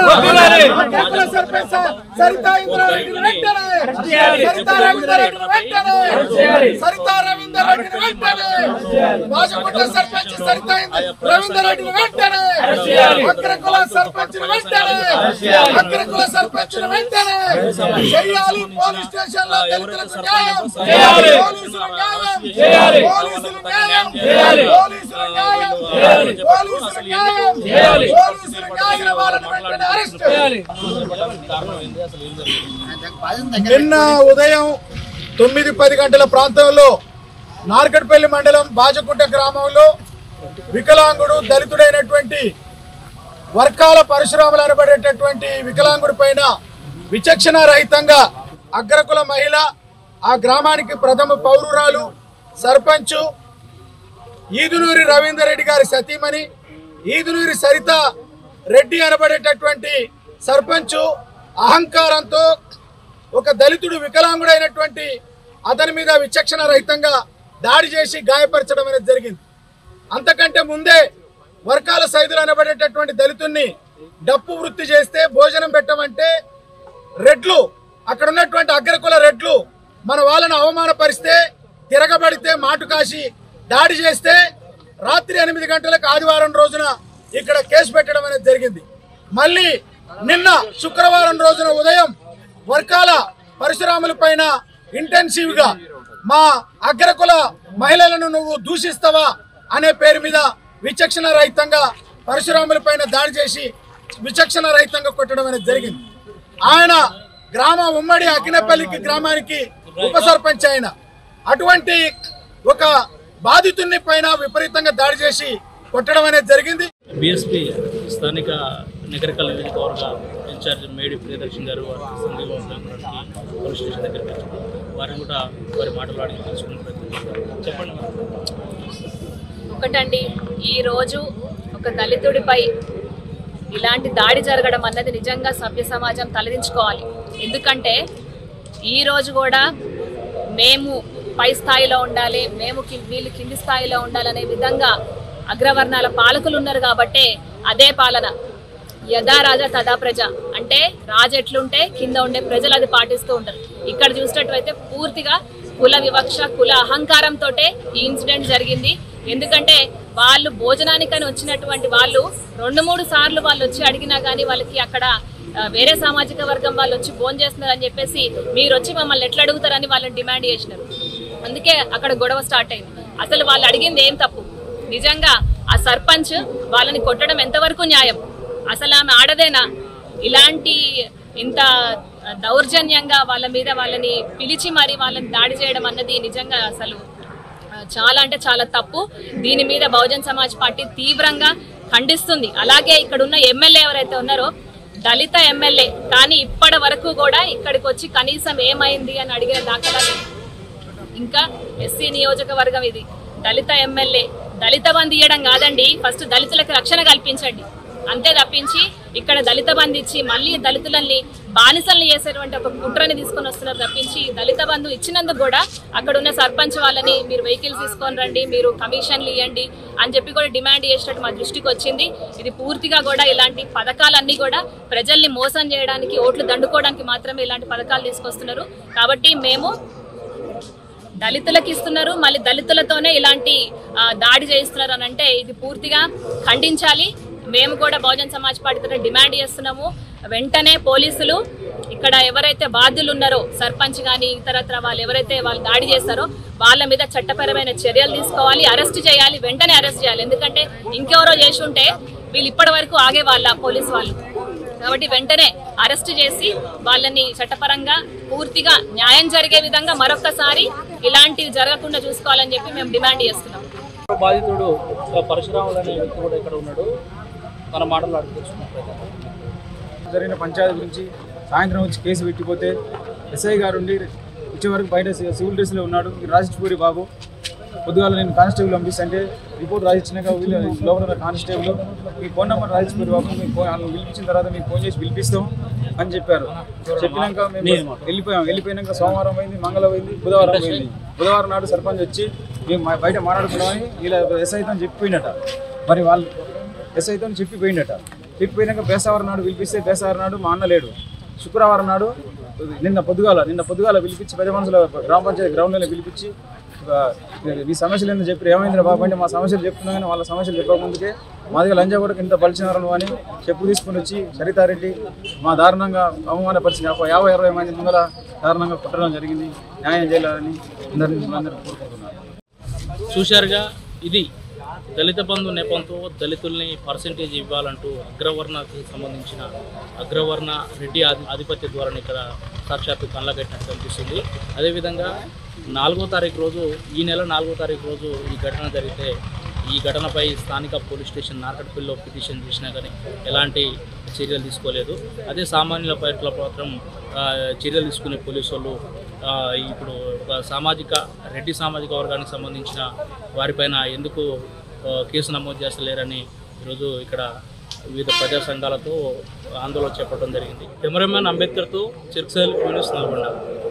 అగ్రకుల సర్పంచ్ సరితా ఇంద్రారెడ్డిని వెంటనే సరితా రవీంద్రారెడ్డిని వెంటనే సరితా రవీంద్రారెడ్డిని వెంటనే బాజుకుంట సర్పంచ్ సరితా రవీంద్రారెడ్డిని వెంటనే అగ్రకుల సర్పంచ్ వెంటనే అగ్రకుల సర్పంచ్ వెంటనే చేయాలి పోలీస్ స్టేషన్ లో దళితులకు న్యాయం చేయాలి పోలీసులు న్యాయం చేయాలి పోలీసులు న్యాయం చేయాలి పోలీసులు న్యాయం చేయాలి పోలీసులు న్యాయం చేయాలి పోలీసులు న్యాయం వాళ్ళని వెంటనే అరెస్ట్ చేయాలి నిన్న ఉదయం తొమ్మిది పది గంటల ప్రాంతంలో నార్కట్పల్లి మండలం బాజకుంట గ్రామంలో వికలాంగుడు దళితుడైనటువంటి వర్కాల పరశురాములు అనబడేటటువంటి వికలాంగుడి పైన విచక్షణ రహితంగా అగ్రకుల మహిళ ఆ గ్రామానికి ప్రథమ పౌరురాలు సర్పంచు ఈదునూరి రవీందర్ రెడ్డి గారి సతీమణి ఈదునూరి సరిత రెడ్డి అనబడేటటువంటి సర్పంచు అహంకారంతో ఒక దళితుడు వికలాంగుడైనటువంటి అతని మీద విచక్షణ రహితంగా దాడి చేసి గాయపరచడం అనేది జరిగింది అంతకంటే ముందే వర్కాల సైదులు అనబడేటటువంటి దళితుణ్ణి డప్పు వృత్తి చేస్తే భోజనం పెట్టమంటే రెడ్లు అక్కడ ఉన్నటువంటి అగ్రకుల రెడ్లు మన వాళ్ళను అవమానపరిస్తే తిరగబడితే మాటు కాసి దాడి చేస్తే రాత్రి ఎనిమిది గంటలకు ఆదివారం రోజున ఇక్కడ కేసు పెట్టడం అనేది జరిగింది మళ్ళీ నిన్న శుక్రవారం రోజున ఉదయం వర్కాల పరశురాముల పైన ఇంటెన్సివ్ గా మా అగ్రకుల మహిళలను నువ్వు దూషిస్తావా అనే పేరు మీద విచక్షణ రహితంగా పరశురాముల పైన దాడి చేసి విచక్షణ రహితంగా కొట్టడం అనేది జరిగింది ఆయన గ్రామ ఉమ్మడి అకినపల్లికి గ్రామానికి ఉప సర్పంచ్ ఆయన అటువంటి ఒక బాధితుని పైన విపరీతంగా దాడి చేసి కొట్టడం అనేది జరిగింది బీఎస్పీ స్థానిక నగరకల్ నియోజకవర్గ ఇన్ఛార్జ్ మేడి ప్రియదర్శన్ గారు వారి సంఘీభావం తెలపడానికి పోలీస్ స్టేషన్ దగ్గరికి వచ్చారు వారిని కూడా వారి మాటలు అడిగి తెలుసుకునే ప్రయత్నం చేస్తారు చెప్పండి ఒకటండి ఈ రోజు ఒక దళితుడిపై ఇలాంటి దాడి జరగడం అన్నది నిజంగా సభ్య సమాజం తలదించుకోవాలి ఎందుకంటే ఈ రోజు కూడా మేము పై స్థాయిలో ఉండాలి మేము కి- వీళ్ళు కింది స్థాయిలో ఉండాలనే విధంగా అగ్రవర్ణాల పాలకులు ఉన్నారు కాబట్టే అదే పాలన యథా రాజా తదా ప్రజ అంటే రాజు ఎట్లుంటే కింద ఉండే ప్రజలు అది పాటిస్తూ ఉంటారు ఇక్కడ చూసినట్లయితే పూర్తిగా కుల వివక్ష కుల అహంకారంతో ఈ ఇన్సిడెంట్ జరిగింది ఎందుకంటే వాళ్ళు భోజనానికని వచ్చినటువంటి వాళ్ళు రెండు మూడు సార్లు వాళ్ళు వచ్చి అడిగినా కానీ వాళ్ళకి అక్కడ ఆ, వేరే సామాజిక వర్గం వాళ్ళు వచ్చి భోజనం చేస్తున్నారని చెప్పేసి మీరు వచ్చి మమ్మల్ని ఎట్లా అడుగుతారని వాళ్ళని డిమాండ్ చేసినారు అందుకే అక్కడ గొడవ స్టార్ట్ అయింది అసలు వాళ్ళు అడిగింది ఏం తప్పు నిజంగా ఆ సర్పంచ్ వాళ్ళని కొట్టడం ఎంతవరకు న్యాయం అసలు ఆమె ఆడదేనా ఇలాంటి ఇంత దౌర్జన్యంగా వాళ్ళ మీద వాళ్ళని పిలిచి మరి వాళ్ళని దాడి చేయడం అన్నది నిజంగా అసలు ఆ, చాలా అంటే చాలా తప్పు దీని మీద బహుజన్ సమాజ్ పార్టీ తీవ్రంగా ఖండిస్తుంది అలాగే ఇక్కడ ఉన్న ఎమ్మెల్యే ఎవరైతే ఉన్నారో దళిత ఎమ్మెల్యే కానీ ఇప్పటి వరకు కూడా ఇక్కడికి వచ్చి కనీసం ఏమైంది అని అడిగిన దాఖలాలు ఇంకా ఎస్సీ నియోజకవర్గం ఇది దళిత ఎమ్మెల్యే దళిత బంధు ఇవ్వడం కాదండి ఫస్ట్ దళితులకు రక్షణ కల్పించండి అంతే తప్పించి ఇక్కడ దళిత బంధు ఇచ్చి మళ్ళీ దళితులని బానిసల్ని చేసేటువంటి ఒక కుట్రని తీసుకొని వస్తున్నారు తప్పించి దళిత బంధు ఇచ్చినందుకు కూడా అక్కడ ఉన్న సర్పంచ్ వాళ్ళని మీరు వెహికల్స్ తీసుకొని రండి మీరు కమిషన్లు ఇవ్వండి అని చెప్పి కూడా డిమాండ్ చేసినట్టు మా దృష్టికి వచ్చింది ఇది పూర్తిగా కూడా ఇలాంటి పథకాలన్నీ కూడా ప్రజల్ని మోసం చేయడానికి ఓట్లు దండుకోవడానికి మాత్రమే ఇలాంటి పథకాలు తీసుకొస్తున్నారు కాబట్టి మేము దళితులకు ఇస్తున్నారు మళ్ళీ దళితులతోనే ఇలాంటి ఆ, దాడి చేయిస్తున్నారు అని అంటే ఇది పూర్తిగా ఖండించాలి మేము కూడా బహుజన్ సమాజ్ పార్టీ తరఫున డిమాండ్ చేస్తున్నాము వెంటనే పోలీసులు ఇక్కడ ఎవరైతే బాధ్యులు ఉన్నారో సర్పంచ్ కానీ ఇతరత్ర వాళ్ళు ఎవరైతే వాళ్ళు దాడి చేస్తారో వాళ్ళ మీద చట్టపరమైన చర్యలు తీసుకోవాలి అరెస్ట్ చేయాలి వెంటనే అరెస్ట్ చేయాలి ఎందుకంటే ఇంకెవరో చేసి ఉంటే వీళ్ళు ఇప్పటి వరకు ఆగే వాళ్ళ పోలీస్ వాళ్ళు కాబట్టి వెంటనే అరెస్ట్ చేసి వాళ్ళని చట్టపరంగా పూర్తిగా న్యాయం జరిగే విధంగా మరొకసారి ఇలాంటివి జరగకుండా చూసుకోవాలని చెప్పి మేము డిమాండ్ చేస్తున్నాం బాధితుడు ఆ పరశురాములు అనే వ్యక్తి కూడా ఇక్కడ ఉన్నాడు తన మాటలు అడిగి తెలుసుకునే ప్రయత్నం చేస్తారు. జరిగిన పంచాయతీ గురించి సాయంత్రం వచ్చి కేసు పెట్టిపోతే ఎస్ఐ గారు ఉండి వచ్చే వరకు బయట సి- సివిల్ డ్రెస్లో ఉన్నాడు మీరు రాసిపూరి బాబు పొద్దుగాల నేను కానిస్టేబుల్ పంపిస్తుంటే రిపోర్ట్ రాసిచ్చినాక వీళ్ళు లోపల ఉన్న కానిస్టేబుల్ మీ ఫోన్ నెంబర్ రాసిపూరి బాబు మీ ఫోన్ వాళ్ళని పిలిపించిన తర్వాత మీకు ఫోన్ చేసి పిలిపిస్తాం అని చెప్పారు చెప్పినాక మేము వెళ్ళిపోయాం వెళ్ళిపోయినాక సోమవారం అయింది మంగళం అయింది బుధవారం అయింది బుధవారం నాడు సర్పంచ్ వచ్చి మేము మా- బయట మాట్లాడుకున్నామని ఇలా ఎస్ఐతో చెప్పిపోయినట మరి వాళ్ళు ఎస్ఐతో చెప్పిపోయిందట తిప్పిపోయినాక బేసావారం నాడు పిలిపిస్తే బేసావారం నాడు మా అన్న లేడు శుక్రవారం నాడు నిన్న పొద్దుగాల నిన్న పొద్దుగాల పిలిపించి పెద్ద మనుషుల గ్రామ పంచాయతీ గ్రౌండ్లో పిలిపించి ఒక, ఈ సమస్యలు ఏందో చెప్పి ఏమైంది బాబు అంటే మా సమస్యలు చెప్తున్నా కానీ వాళ్ళ సమస్యలు చెప్పకముందుకే మా దగ్గర లంజా కూడా ఇంత పలిచినారు అని చెప్పు తీసుకుని వచ్చి సరితారెడ్డి మా దారుణంగా అవమానపరిచిన ఒక యాభై అరవై మంది ముందర దారుణంగా కుట్టడం జరిగింది న్యాయం చేయాలని అందరినీ అందరూ కోరుకుంటున్నారు చూశారుగా ఇది దళిత బంధు నెపంతో దళితుల్ని పర్సంటేజ్ ఇవ్వాలంటూ అగ్రవర్ణకు సంబంధించిన అగ్రవర్ణ రెడ్డి ఆధి ఆధిపత్య ద్వారా ఇక్కడ సాక్షాత్తు కళ్ళగట్టినట్టు కనిపిస్తుంది అదేవిధంగా నాలుగో తారీఖు రోజు ఈ నెల నాలుగో తారీఖు రోజు ఈ ఘటన జరిగితే ఈ ఘటనపై స్థానిక పోలీస్ స్టేషన్ నార్కట్పల్లిలో పిటిషన్ చేసినా కానీ ఎలాంటి చర్యలు తీసుకోలేదు అదే సామాన్యుల పట్ల మాత్రం ఆ, చర్యలు తీసుకునే పోలీసు వాళ్ళు ఆ, ఇప్పుడు ఒక సామాజిక రెడ్డి సామాజిక వర్గానికి సంబంధించిన వారిపైన ఎందుకు ఆ, కేసు నమోదు చేస్తలేరని ఈరోజు ఇక్కడ వివిధ ప్రజా సంఘాలతో ఆందోళన చేపట్టడం జరిగింది కెమెరామ్యాన్ అంబేద్కర్తో చిర్క్సల్ యూనిస్ నల్గొండ